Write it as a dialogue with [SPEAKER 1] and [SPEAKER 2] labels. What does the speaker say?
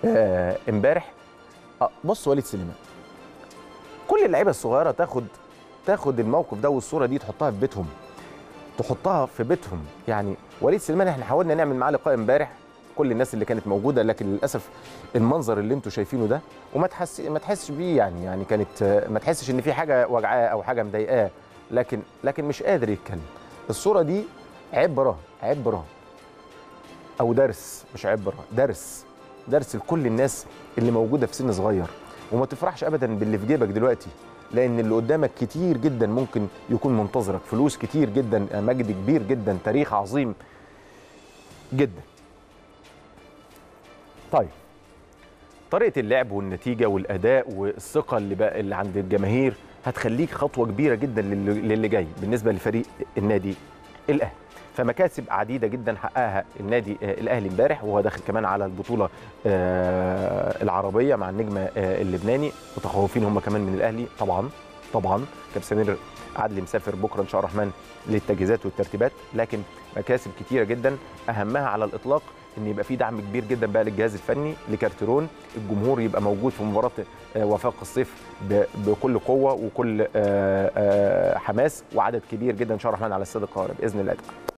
[SPEAKER 1] آه، امبارح آه، بص وليد سليمان كل اللعيبه الصغيره تاخد تاخد الموقف ده والصوره دي تحطها في بيتهم تحطها في بيتهم يعني وليد سليمان احنا حاولنا نعمل معاه لقاء امبارح كل الناس اللي كانت موجوده لكن للاسف المنظر اللي انتم شايفينه ده وما تحس ما تحسش بيه يعني يعني كانت آه، ما تحسش ان في حاجه وجعاه او حاجه مضايقاه لكن لكن مش قادر يتكلم الصوره دي عبره عبره او درس مش عبره درس درس لكل الناس اللي موجوده في سن صغير وما تفرحش ابدا باللي في جيبك دلوقتي لان اللي قدامك كتير جدا ممكن يكون منتظرك فلوس كتير جدا مجد كبير جدا تاريخ عظيم جدا طيب طريقه اللعب والنتيجه والاداء والثقه اللي بقى اللي عند الجماهير هتخليك خطوه كبيره جدا للي للي جاي بالنسبه لفريق النادي الاهلي فمكاسب عديده جدا حققها النادي آه، الاهلي امبارح وهو داخل كمان على البطوله آه، العربيه مع النجم آه، اللبناني متخوفين هم كمان من الاهلي طبعا طبعا كابتن سمير عدلي مسافر بكره ان شاء الله الرحمن للتجهيزات والترتيبات لكن مكاسب كتيره جدا اهمها على الاطلاق ان يبقى في دعم كبير جدا بقى للجهاز الفني لكارتيرون الجمهور يبقى موجود في مباراه آه، وفاق الصيف ب- بكل قوه وكل آه، آه، حماس وعدد كبير جدا ان شاء الله الرحمن على استاد القاهره باذن الله تعالى